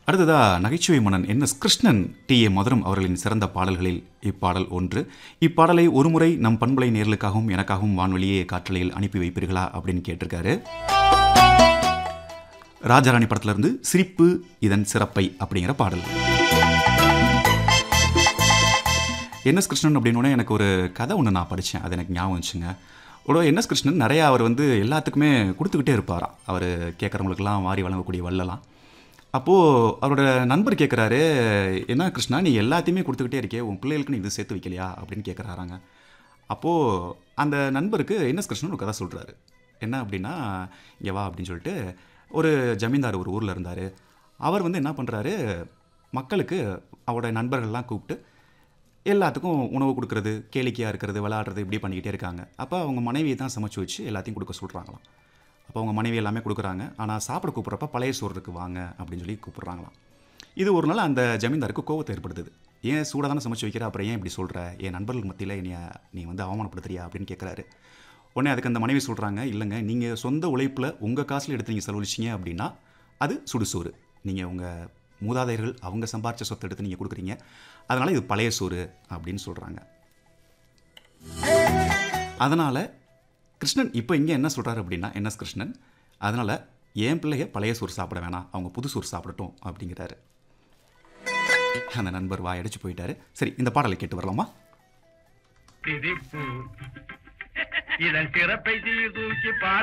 அடுத்ததா நகைச்சுவை மன்னன் N S Krishnan T A Mathuram அவர்களின் சிறந்த பாடல்களில் இப்பாடல் ஒன்று இப்பாடலை ஒருமுறை நம் பண்பலை நேர்களுக்காகவும் எனக்காகவும் வான்வெளியே காற்றலையில் அனுப்பி வைப்பீர்களா அப்படின்னு கேட்டிருக்காரு ராஜாராணி படத்துல இருந்து சிரிப்பு இதன் சிறப்பை அப்படிங்கிற பாடல் என்எஸ் கிருஷ்ணன் அப்படின்னோடனே எனக்கு ஒரு கதை ஒன்று நான் படித்தேன் அது எனக்கு ஞாபகம் வச்சுங்க ஒரு என்எஸ் கிருஷ்ணன் நிறையா அவர் வந்து எல்லாத்துக்குமே கொடுத்துக்கிட்டே இருப்பாராம் அவர் கேட்குறவங்களுக்கெல்லாம் வாரி வழங்கக்கூடிய வள்ளலாம் அப்போது அவரோட நண்பர் கேட்குறாரு என்ன கிருஷ்ணா நீ எல்லாத்தையுமே கொடுத்துக்கிட்டே இருக்கே உன் பிள்ளைகளுக்கு நீ இது சேர்த்து வைக்கலையா அப்படின்னு கேட்குறாராங்க அப்போது அந்த நண்பருக்கு என்எஸ் கிருஷ்ணன் ஒரு கதை சொல்கிறாரு என்ன அப்படின்னா இங்கே வா அப்படின்னு சொல்லிட்டு ஒரு ஜமீன்தார் ஒரு ஊரில் இருந்தார் அவர் வந்து என்ன பண்ணுறாரு மக்களுக்கு அவரோட நண்பர்கள்லாம் கூப்பிட்டு எல்லாத்துக்கும் உணவு கொடுக்கறது கேளிக்கையாக இருக்கிறது விளையாடுறது இப்படி பண்ணிக்கிட்டே இருக்காங்க அப்போ அவங்க மனைவியை தான் சமைச்சு வச்சு எல்லாத்தையும் கொடுக்க சொல்கிறாங்களாம் அப்போ அவங்க மனைவி எல்லாமே கொடுக்குறாங்க ஆனால் சாப்பிட கூப்பிட்றப்ப பழைய சோறு இருக்கு வாங்க அப்படின்னு சொல்லி கூப்பிட்றாங்களாம் இது ஒரு நாள் அந்த ஜமீன்தாருக்கு கோவத்தை ஏற்படுத்துது ஏன் சூடாக தானே சமைச்சு வைக்கிற அப்புறம் ஏன் இப்படி சொல்கிற என் நண்பர்கள் மத்தியில் என்னைய நீ வந்து அவமானப்படுத்துறியா அப்படின்னு கேட்குறாரு உடனே அதுக்கு அந்த மனைவி சொல்கிறாங்க இல்லைங்க நீங்கள் சொந்த உழைப்பில் உங்கள் காசில் எடுத்து நீங்கள் செலவழிச்சிங்க அப்படின்னா அது சுடுசோறு நீங்கள் உங்கள் மூதாதையர்கள் அவங்க சம்பாரிச்ச சொத்தை எடுத்து நீங்கள் கொடுக்குறீங்க அதனால் இது பழைய சோறு அப்படின்னு சொல்கிறாங்க அதனால் கிருஷ்ணன் இப்போ இங்கே என்ன சொல்கிறாரு அப்படின்னா என்எஸ் கிருஷ்ணன் அதனால் என் பிள்ளைய பழைய சோறு சாப்பிட வேணாம் அவங்க புது சோறு சாப்பிடட்டும் அப்படிங்கிறாரு அந்த நண்பர் வாயடிச்சு போயிட்டாரு சரி இந்த பாடலை கேட்டு வரலாமா சிரிப்பு இதன் சிறப்பை சீர்தூக்கி பார்த்து